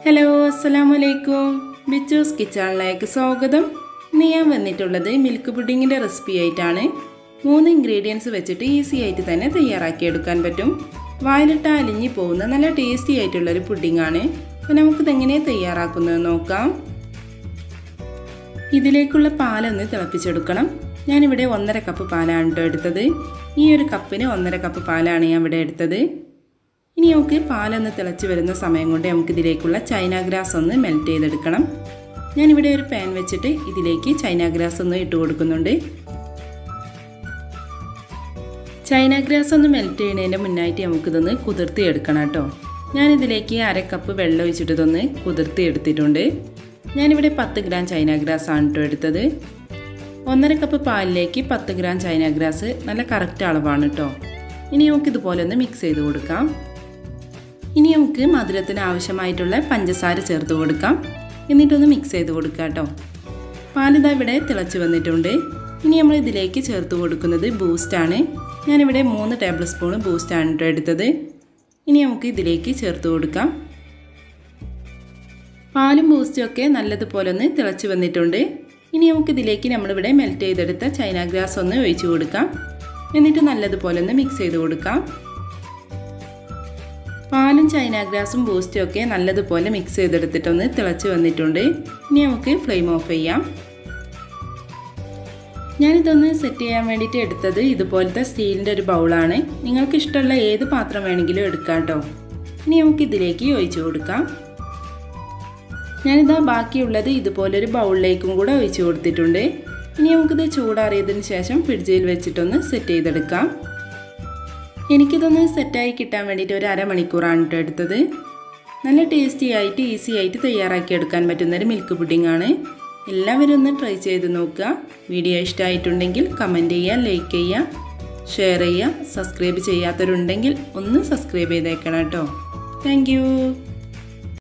hello അസ്സലാമു അലൈക്കും ബിച്ചൂസ് കിച്ചണിലേക്ക് സ്വാഗതം ഇന്ന് ഞാൻ വന്നിട്ടുള്ളത് മിൽക്ക് പുഡിങ്ങിൻ്റെ റെസിപ്പി ആയിട്ടാണ് മൂന്ന് ഇൻഗ്രീഡിയൻസ് വെച്ചിട്ട് ഈസി ആയിട്ട് തന്നെ തയ്യാറാക്കിയെടുക്കാൻ പറ്റും വായിലിട്ട് അലിഞ്ഞു പോകുന്ന നല്ല ടേസ്റ്റി ആയിട്ടുള്ളൊരു പുഡിങ്ങാണ് അപ്പോൾ നമുക്കിതെങ്ങനെ തയ്യാറാക്കുന്നത് നോക്കാം ഇതിലേക്കുള്ള പാലൊന്ന് തിളപ്പിച്ചെടുക്കണം ഞാനിവിടെ ഒന്നര കപ്പ് പാലാണ് കേട്ടോ എടുത്തത് ഈ ഒരു കപ്പിന് ഒന്നര കപ്പ് പാലാണ് ഞാൻ ഇവിടെ എടുത്തത് ഇനി നമുക്ക് പാലൊന്ന് തിളച്ച് വരുന്ന സമയം കൊണ്ട് നമുക്കിതിലേക്കുള്ള ചൈന ഗ്രാസ് ഒന്ന് മെൽറ്റ് ചെയ്തെടുക്കണം ഞാനിവിടെ ഒരു പാൻ വെച്ചിട്ട് ഇതിലേക്ക് ചൈന ഗ്രാസ് ഒന്ന് ഇട്ട് കൊടുക്കുന്നുണ്ട് ചൈന ഗ്രാസ് ഒന്ന് മെൽറ്റ് ചെയ്യുന്നതിൻ്റെ മുന്നായിട്ട് നമുക്കിതൊന്ന് കുതിർത്തി എടുക്കണം കേട്ടോ ഞാനിതിലേക്ക് അര കപ്പ് വെള്ളം ഒഴിച്ചിട്ട് ഇതൊന്ന് കുതിർത്തി എടുത്തിട്ടുണ്ട് ഞാനിവിടെ പത്ത് ഗ്രാം ചൈന ഗ്രാസ് ആണ് കേട്ടോ എടുത്തത് ഒന്നര കപ്പ് പാലിലേക്ക് പത്ത് ഗ്രാം ചൈന ഗ്രാസ് നല്ല കറക്റ്റ് അളവാണ് കേട്ടോ ഇനി നമുക്ക് ഇതുപോലെ ഒന്ന് മിക്സ് ചെയ്ത് കൊടുക്കാം ഇനി നമുക്ക് മധുരത്തിന് ആവശ്യമായിട്ടുള്ള പഞ്ചസാര ചേർത്ത് കൊടുക്കാം എന്നിട്ടൊന്ന് മിക്സ് ചെയ്ത് കൊടുക്കാം കേട്ടോ പാലിതാ ഇവിടെ തിളച്ച് വന്നിട്ടുണ്ട് ഇനി നമ്മൾ ഇതിലേക്ക് ചേർത്ത് കൊടുക്കുന്നത് ബൂസ്റ്റാണ് ഞാനിവിടെ മൂന്ന് ടേബിൾ സ്പൂൺ ബൂസ്റ്റാണ് കേട്ടോ എടുത്തത് ഇനി നമുക്ക് ഇതിലേക്ക് ചേർത്ത് കൊടുക്കാം പാലും ബൂസ്റ്റും ഒക്കെ നല്ലതുപോലെ ഒന്ന് തിളച്ച് വന്നിട്ടുണ്ട് ഇനി നമുക്ക് ഇതിലേക്ക് നമ്മളിവിടെ മെൽറ്റ് ചെയ്തെടുത്ത ചൈന ഗ്രാസ് ഒന്ന് ഒഴിച്ചു കൊടുക്കാം എന്നിട്ട് നല്ലതുപോലെ ഒന്ന് മിക്സ് ചെയ്ത് കൊടുക്കാം പാലും ചൈന ഗ്രാസും ബൂസ്റ്റും ഒക്കെ നല്ലതുപോലെ മിക്സ് ചെയ്തെടുത്തിട്ടൊന്ന് തിളച്ച് വന്നിട്ടുണ്ട് ഇനി നമുക്ക് ഫ്ലെയിം ഓഫ് ചെയ്യാം ഞാനിതൊന്ന് സെറ്റ് ചെയ്യാൻ വേണ്ടിയിട്ട് എടുത്തത് ഇതുപോലത്തെ സ്റ്റീലിൻ്റെ ഒരു ബൗളാണ് നിങ്ങൾക്ക് ഇഷ്ടമുള്ള ഏത് പാത്രം വേണമെങ്കിലും എടുക്കാം കേട്ടോ ഇനി നമുക്ക് ഇതിലേക്ക് ഒഴിച്ചു കൊടുക്കാം ഞാനിതാ ബാക്കിയുള്ളത് ഇതുപോലൊരു ബൗളിലേക്കും കൂടെ ഒഴിച്ചു കൊടുത്തിട്ടുണ്ട് ഇനി നമുക്കിത് ചൂടാറിയതിന് ശേഷം ഫ്രിഡ്ജിൽ വെച്ചിട്ടൊന്ന് സെറ്റ് ചെയ്തെടുക്കാം എനിക്കിതൊന്ന് സെറ്റായി കിട്ടാൻ വേണ്ടിയിട്ട് ഒരു അരമണിക്കൂറാണ് കേട്ടോ എടുത്തത് നല്ല ടേസ്റ്റി ആയിട്ട് ഈസി ആയിട്ട് തയ്യാറാക്കി എടുക്കാൻ പറ്റുന്ന ഒരു മിൽക്ക് പുഡിംഗ് ആണ് എല്ലാവരും ഒന്ന് ട്രൈ ചെയ്ത് നോക്കുക വീഡിയോ ഇഷ്ടമായിട്ടുണ്ടെങ്കിൽ കമൻറ്റ് ചെയ്യുക ലൈക്ക് ചെയ്യുക ഷെയർ ചെയ്യുക സബ്സ്ക്രൈബ് ചെയ്യാത്തവരുണ്ടെങ്കിൽ ഒന്ന് സബ്സ്ക്രൈബ് ചെയ്തേക്കണം കേട്ടോ താങ്ക്